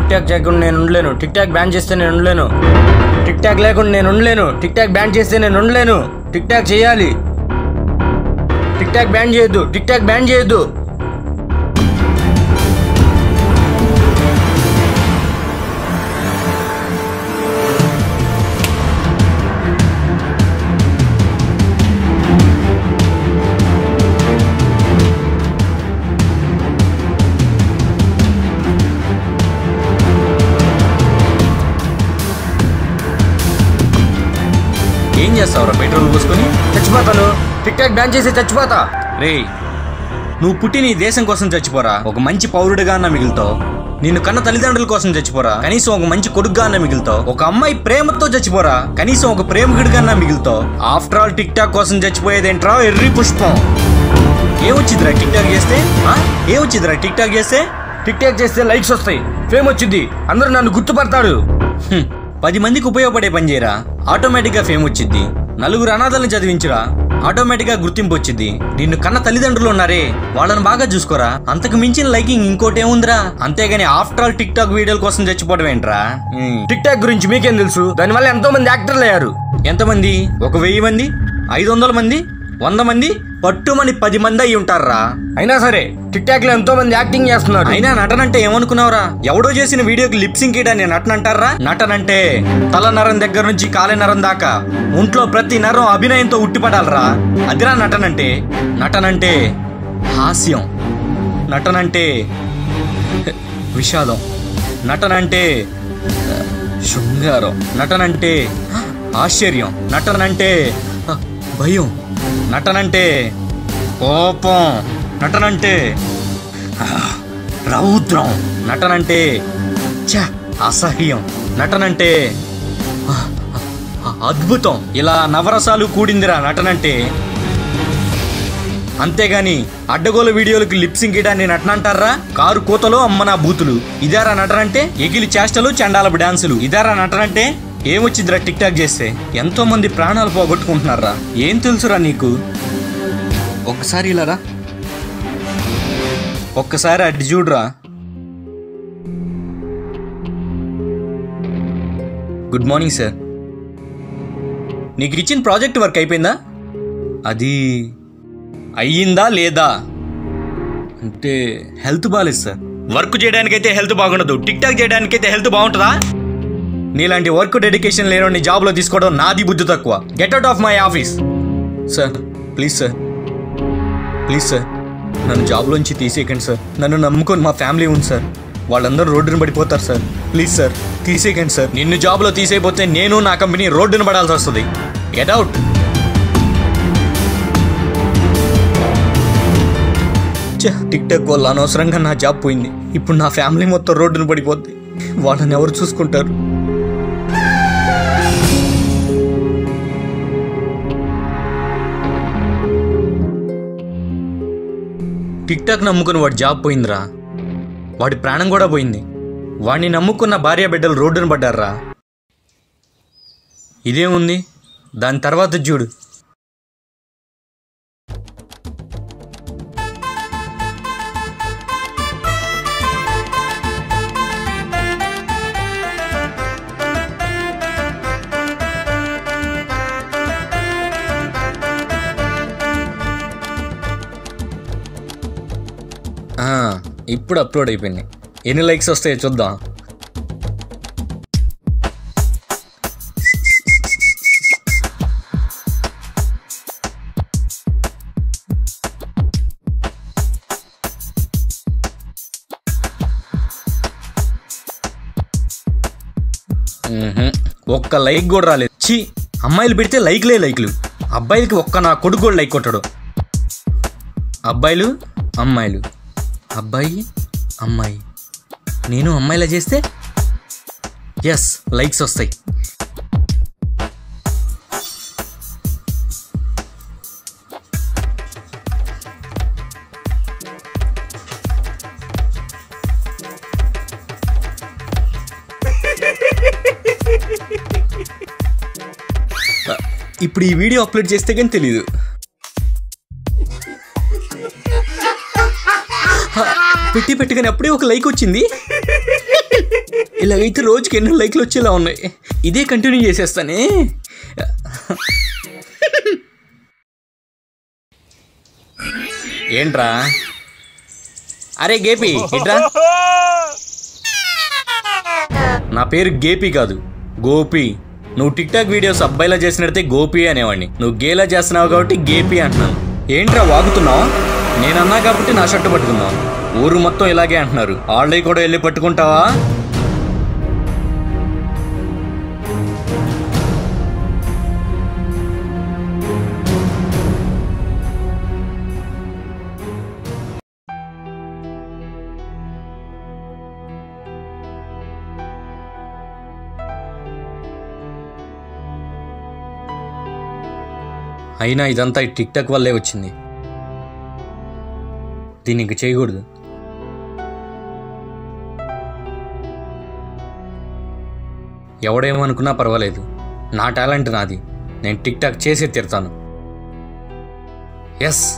Talk చేయకుండా నేను ఉండలేను టిక్ టాక్ బ్యాన్ చేస్తే నేను ఉండలేను టిక్ టాక్ లేకుండా నేను ఉండలేను టిక్ టాక్ బ్యాన్ చేస్తే నేను ఉండలేను టిక్ టాక్ చేయాలి టిక్ టాక్ బ్యాన్ చేయొద్దు టిక్ టాక్ బ్యాన్ చేయొద్దు ఏం చేస్తావురా పెట్రోల్ పోసుకొని చచ్చిపోతాను టిక్ టాక్ బ్యాన్ చేసి చచ్చిపోతా రే నువ్వు పుట్టి నీ దేశం కోసం చచ్చిపోరా ఒక మంచి పౌరుడిగా అన్న మిగులుతావు నిన్ను కన్న తల్లిదండ్రుల కోసం చచ్చిపోరా కనీసం ఒక మంచి కొడుకుగా అన్న మిగులుతావు ఒక అమ్మాయి ప్రేమతో చచ్చిపోరా కనీసం ఒక ప్రేమికుడిగా అన్న మిగులుతావు ఆఫ్టర్ ఆల్ టిక్ టాక్ కోసం చచ్చిపోయేదేంట్రా ఎర్రి పుష్పం ఏమొచ్చిందిరా టిక్ టాక్ చేస్తే ఆ? ఏమొచ్చిందిరా టిక్ టాక్ చేస్తే టిక్ టాక్ చేస్తే లైక్స్ వస్తాయి ఫేమ్ వచ్చింది అందరూ నన్ను గుర్తుపడతారు హ్మ్. పది మందికి ఉపయోగపడే పని చేయరా ఆటోమేటిక్ గా ఫేమ్ వచ్చింది నలుగురు అనాథాలను చదివించురా ఆటోమేటిక్ గా గుర్తింపు వచ్చింది నిన్ను కన్న తల్లిదండ్రులు ఉన్నారే వాళ్ళని బాగా చూసుకోరా అంతకు మించిన లైకింగ్ ఇంకోటి ఏముందిరా అంతేగాని ఆఫ్టర్ ఆల్ టిక్ టాక్ వీడియోల కోసం చచ్చిపోవడం ఏంట్రా టిక్ టాక్ గురించి మీకేం తెలుసు దానివల్ల ఎంతో మంది యాక్టర్లు అయ్యారు ఎంతమంది ఒక వెయ్యి మంది ఐదు వందల మంది వంద మంది పట్టుమని పది మంది అయి ఉంటారా అయినా సరే టిక్ టాక్ లో ఎంతో మంది యాక్టింగ్ చేస్తున్నారు అయినా నటనంటే ఏమనుకున్నావురా ఎవడో చేసిన వీడియోకి లిప్సింగ్ అని నటన అంటారా నటనంటే తల నరం దగ్గర నుంచి కాలి నరం దాకా ఒంట్లో ప్రతి నరం అభినయంతో ఉట్టిపడాలరా అదిరా నటనంటే నటనంటే హాస్యం నటనంటే విషాదం నటనంటే శృంగారం నటనంటే ఆశ్చర్యం నటనంటే భయం నటనంటే కోపం నటనంటే రౌద్రం నటనంటే ఛ అసహ్యం నటనంటే అద్భుతం ఇలా నవరసాలు కూడిందిరా నటనంటే అంతేగాని అడ్డగోలు వీడియోలకు లిప్సింగ్ ఇయడాన్ని నటనంటారా కారు కూతలు అమ్మ నా బూతులు ఇదారా నటనంటే ఎగిలి చేష్టలు చండాలపు డాన్సులు ఇదారా నటనంటే ఏమొచ్చిందిరా టిక్ టాక్ చేస్తే ఎంతో మంది ప్రాణాలు పోగొట్టుకుంటున్నారా ఏం తెలుసురా నీకు ఒక్కసారి ఇలా రా ఒక్కసారి అటు చూడురా గుడ్ మార్నింగ్ సార్ నీకు ఇచ్చిన ప్రాజెక్ట్ వర్క్ అయిపోయిందా అది అయ్యిందా లేదా అంటే హెల్త్ బాగాలేదు సార్ వర్క్ చేయడానికైతే హెల్త్ బాగుండదు టిక్ టాక్ చేయడానికైతే హెల్త్ బాగుంటుందా నీలాంటి వర్క్ డెడికేషన్ లేని జాబ్లో తీసుకోవడం నాది బుద్ధి తక్కువ get out of my office sir please sir please sir నన్ను జాబ్లోంచి తీసేయకండి సార్ నన్ను నమ్ముకొని మా ఫ్యామిలీ ఉంది సార్ వాళ్ళందరూ రోడ్డున పడిపోతారు సార్ ప్లీజ్ సార్ తీసేయకండి సార్ నిన్ను జాబ్లో తీసేయపోతే నేను నా కంపెనీ రోడ్డున పడాల్సి వస్తుంది గెట్ అవుట్ టిక్ టాక్ వల్ల అనవసరంగా నా జాబ్ పోయింది ఇప్పుడు నా ఫ్యామిలీ మొత్తం రోడ్డున పడిపోద్ది వాళ్ళని ఎవరు చూసుకుంటారు టిక్ టాక్ నమ్ముకుని వాడి జాబ్ పోయిందిరా వాడి ప్రాణం కూడా పోయింది వాడిని నమ్ముకున్న భార్య బిడ్డలు రోడ్డున పడ్డారా ఇదేముంది దాని తర్వాత చూడు ఆ, ఇప్పుడు అప్లోడ్ అయిపోయింది ఎన్ని లైక్స్ వస్తాయో చూద్దాం మ్మ్హ్మ్. ఒక్క లైక్ కూడా రాలేదు ఛీ అమ్మాయిలు పెడితే లైక్లే లైక్లు అబ్బాయిలకి ఒక్క నా కొడుకు కూడా లైక్ కొట్టాడు అబ్బాయిలు అమ్మాయిలు అబ్బాయి అమ్మాయి నేను అమ్మాయిలా చేస్తే ఎస్ లైక్స్ వస్తాయి ఇప్పుడు ఈ వీడియో అప్లోడ్ చేస్తే కానీ తెలీదు పెట్టి పెట్టగానే అప్పుడే ఒక లైక్ వచ్చింది ఇలాగైతే రోజుకి ఎన్నో లైక్లు వచ్చేలా ఉన్నాయి ఇదే కంటిన్యూ చేసేస్తానే ఏంట్రా అరే గేపి ఇట్రా నా పేరు గేపి కాదు గోపి నువ్వు టిక్ టాక్ వీడియోస్ అబ్బాయిలా చేసినట్టే గోపి అనేవాడిని నువ్వు గేలా చేస్తున్నావు కాబట్టి గేపి అంటున్నాను ఏంట్రా వాగుతున్నావు నేనన్నా కాబట్టి నా షర్టు పట్టుకున్నావు ఊరు మొత్తం ఇలాగే అంటున్నారు ఆల్రెడీ కూడా వెళ్ళి పట్టుకుంటావా అయినా ఇదంతా ఈ టిక్ టాక్ వల్లే వచ్చింది దీన్ని ఇంక చేయకూడదు ఎవడేమనుకున్నా పర్వాలేదు నా టాలెంట్ నాది నేను టిక్ టాక్ చేసే తీరుతాను ఎస్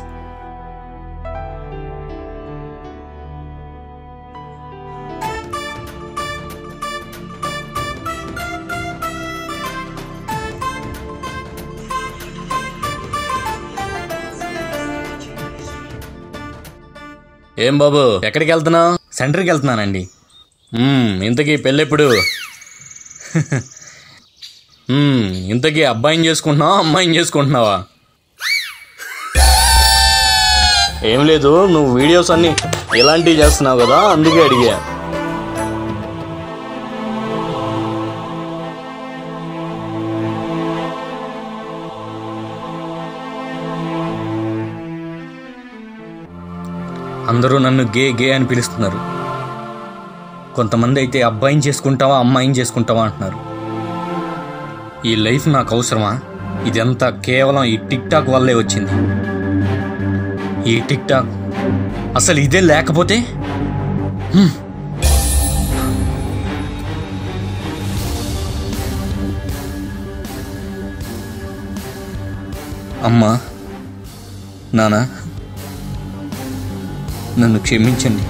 ఏం బాబు ఎక్కడికి వెళ్తున్నావు సెంటర్కి వెళ్తున్నానండి మ్మ్, ఇంతకీ పెళ్ళెప్పుడు మ్మ్, ఇంతకీ అబ్బాయిని చేసుకుంటున్నావా అమ్మాయిని చేసుకుంటున్నావా ఏం లేదు నువ్వు వీడియోస్ అన్ని ఇలాంటివి చేస్తున్నావు కదా అందుకే అడిగా అందరూ నన్ను గే గే అని పిలుస్తున్నారు కొంతమంది అయితే అబ్బాయిని చేసుకుంటావా అమ్మాయిని చేసుకుంటావా అంటున్నారు ఈ లైఫ్ నాకు అవసరమా ఇదంతా కేవలం ఈ టిక్ టాక్ వల్లే వచ్చింది ఈ టిక్ టాక్ అసలు ఇదే లేకపోతే హ్మ్. అమ్మా నానా నన్ను క్షమించండి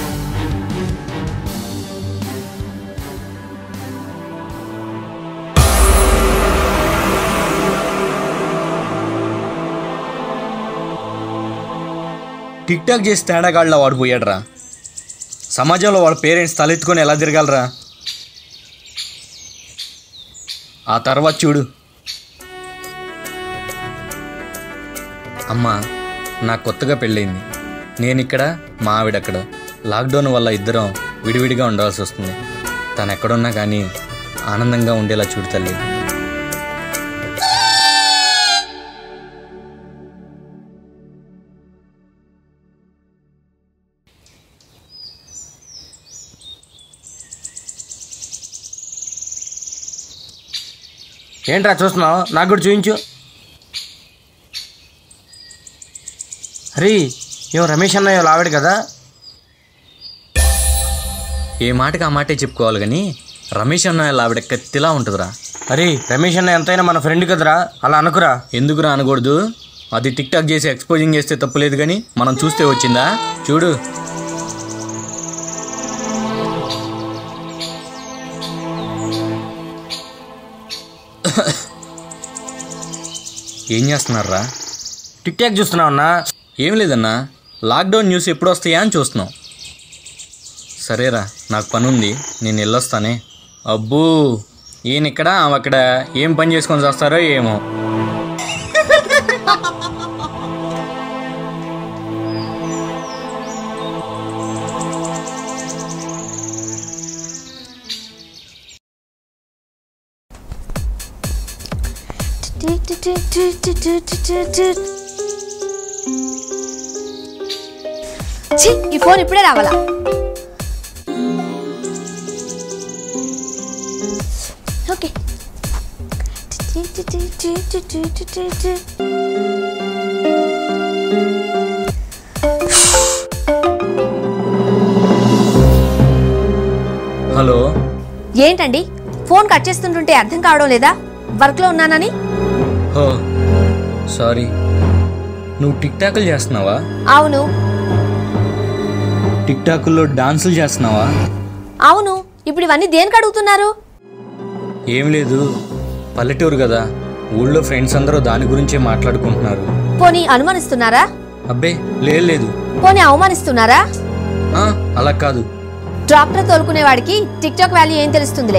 టిక్ టాక్ చేసి తేడాగాళ్ళ వాడు పోయాడురా సమాజంలో వాళ్ళ పేరెంట్స్ తలెత్తుకొని ఎలా తిరగలరా ఆ తర్వాత చూడు అమ్మా నాకు కొత్తగా పెళ్ళయింది నేను ఇక్కడ మా ఆవిడ అక్కడ లాక్డౌన్ వల్ల ఇద్దరం విడివిడిగా ఉండాల్సి వస్తుంది తను ఎక్కడున్నా కానీ ఆనందంగా ఉండేలా చూడు తల్లి ఏంట్రా చూస్తున్నావు నాకు కూడా చూపించు హరి ఏం రమేష్ అన్న ఏం ఆవిడ కదా ఏ మాటకి ఆ మాటే చెప్పుకోవాలి కానీ రమేష్ అన్న ఆవిడ కత్తిలా ఉంటుందిరా హరి రమేష్ అన్న ఎంతైనా మన ఫ్రెండ్ కదరా అలా అనుకురా ఎందుకురా అనకూడదు అది టిక్ టాక్ చేసి ఎక్స్పోజింగ్ చేస్తే తప్పులేదు కానీ మనం చూస్తే వచ్చిందా చూడు ఏం చేస్తున్నారా టిక్ టాక్ చూస్తున్నావు అన్నా ఏం లేదన్నా లాక్డౌన్ న్యూస్ ఎప్పుడు వస్తాయా అని చూస్తున్నాం సరేరా నాకు పని ఉంది నేను వెళ్ళొస్తానే అబ్బో ఈయన ఇక్కడ ఆమె అక్కడ ఏం పని చేసుకొని చేస్తారో ఏమో ఛీ, ఈ ఫోన్ ఇప్పుడే రావాలా ఓకే హలో ఏంటండి ఫోన్ కట్ చేస్తుంటుంటే అర్థం కావడం లేదా వర్క్లో ఉన్నానని హో సారీ నువ్వు టిక్ టాక్లు చేస్తున్నావా అవును టిక్ టాక్లో డాన్సులు చేస్తున్నావా అవును ఇప్పుడు ఇవన్నీ దేనికి అడుగుతున్నారు ఏం లేదు పల్లెటూరు కదా ఊళ్ళో ఫ్రెండ్స్ అందరూ దాని గురించే మాట్లాడుకుంటున్నారు పోనీ అనుమానిస్తున్నారా అబ్బే లేదు లేదు పోనీ అవమానిస్తున్నారా ఆ, అలా కాదు ట్రాక్టర్ తోలుకునే వాడికి టిక్ టాక్ వాల్యూ ఏం తెలుస్తుందిలే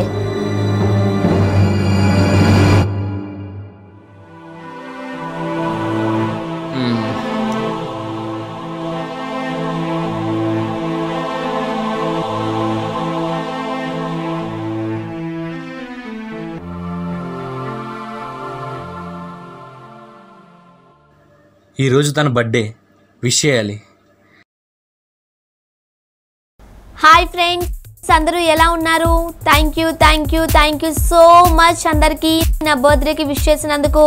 మ్మ్. ఈరోజు తన బర్త్డే విష్ చేయాలి హాయ్ ఫ్రెండ్స్ అందరూ ఎలా ఉన్నారు thank you thank you thank you so much అందరికి నా బర్త్డేకి విష్ చేసినందుకు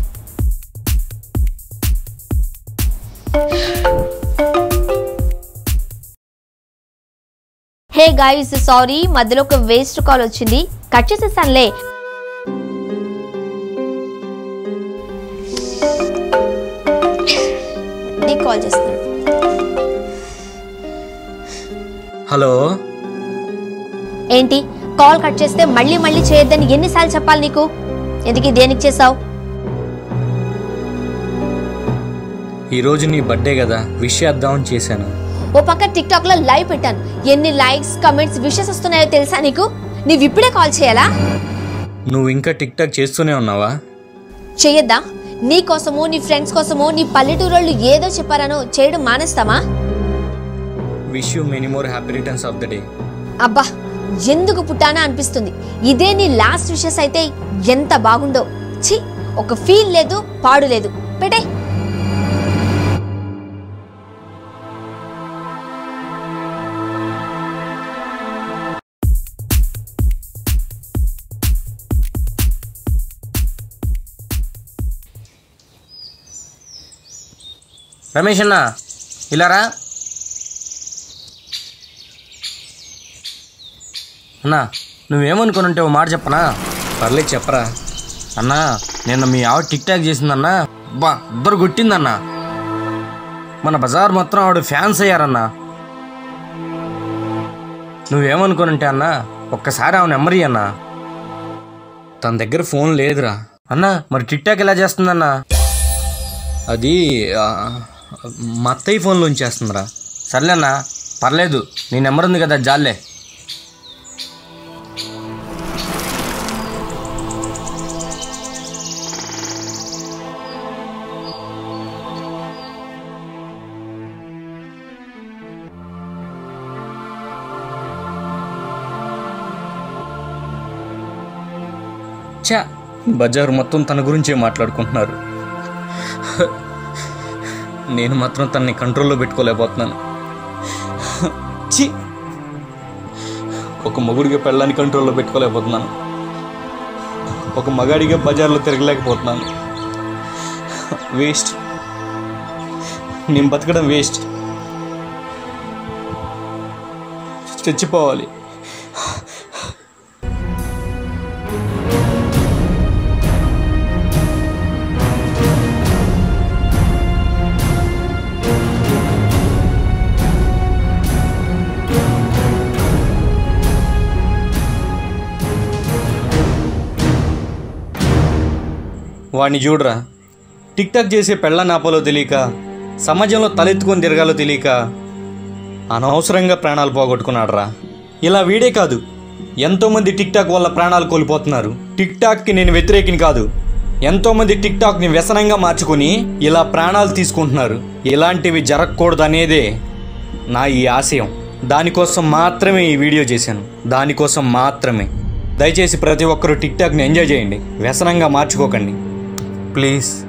హే గాయస్ సారీ మధ్యలో ఒక వేస్ట్ కాల్ వచ్చింది కట్ చేసేసానులే నీకు కాల్ చేస్తాను హలో ఏంటి కాల్ కట్ చేస్తే మళ్ళీ మళ్ళీ చేయొద్దని ఎన్నిసార్లు చెప్పాలి నీకు ఎందుకు దేనికి చేసావు ఈరోజు నీ బర్త్డే కదా విష్ చేద్దామని చేశాను ఓ పక్క టిక్ టాక్ లో లైవ్ పెట్టాను ఎన్ని లైక్స్ కమెంట్స్ విషెస్ వస్తున్నాయో తెలుసా నీకు నీవు ఇప్పుడే కాల్ చేయాలా నువ్వు ఇంకా టిక్ టాక్ చేస్తూనే ఉన్నావా చెయ్యొద్దా నీ కోసమో నీ ఫ్రెండ్స్ కోసమో నీ పల్లెటూరోళ్ళు ఏదో చెప్పారనో చేయడం మానేస్తామా wish you many more happy returns of the day అబ్బా ఎందుకు పుట్టానా అనిపిస్తుంది ఇదే నీ లాస్ట్ విషెస్ అయితే ఎంత బాగుండో ఛీ ఒక ఫీల్ లేదు పాడు లేదు పెట్టే రమేష్ అన్న ఇలా రా అన్నా నువ్వేమనుకుని ఉంటే ఓ మాట చెప్పనా పర్లేదు చెప్పరా అన్నా నిన్న మీ ఆవిడ టిక్ టాక్ చేసిందన్నా బా ఇద్దరు కొట్టిందన్నా మన బజార్ మొత్తం ఆవిడ ఫ్యాన్స్ అయ్యారన్నా నువ్వేమనుకుని ఉంటే అన్నా ఒక్కసారి ఆమె నెమ్మరి అన్నా తన దగ్గర ఫోన్ లేదురా అన్నా మరి టిక్ టాక్ ఎలా చేస్తుందన్నా అది ఆ, మా అత్తయ్య ఫోన్లోంచి చేస్తుందిరా సర్లేనా పర్లేదు నీ నెంబర్ ఉంది కదా జాలే చా బజారు మొత్తం తన గురించే మాట్లాడుకుంటున్నారు నేను మాత్రం తనని కంట్రోల్లో పెట్టుకోలేకపోతున్నాను చి ఒక మొగుడిగా పెళ్ళాన్ని కంట్రోల్లో పెట్టుకోలేకపోతున్నాను ఒక మగాడిగా బజార్లో తిరగలేకపోతున్నాను వేస్ట్ నేను బతకడం వేస్ట్ చచ్చిపోవాలి వాడిని చూడరా టిక్ టాక్ చేసే పెళ్ళ నాపలో తెలియక సమాజంలో తలెత్తుకొని తిరగాలో తెలియక అనవసరంగా ప్రాణాలు పోగొట్టుకున్నాడురా ఇలా వీడే కాదు ఎంతోమంది టిక్ టాక్ వల్ల ప్రాణాలు కోల్పోతున్నారు టిక్ టాక్కి నేను వ్యతిరేకిని కాదు ఎంతోమంది టిక్ టాక్ని వ్యసనంగా మార్చుకొని ఇలా ప్రాణాలు తీసుకుంటున్నారు ఇలాంటివి జరగకూడదు అనేదే నా ఈ ఆశయం దానికోసం మాత్రమే ఈ వీడియో చేశాను దానికోసం మాత్రమే దయచేసి ప్రతి ఒక్కరూ టిక్ టాక్ని ఎంజాయ్ చేయండి వ్యసనంగా మార్చుకోకండి ప్లీజ్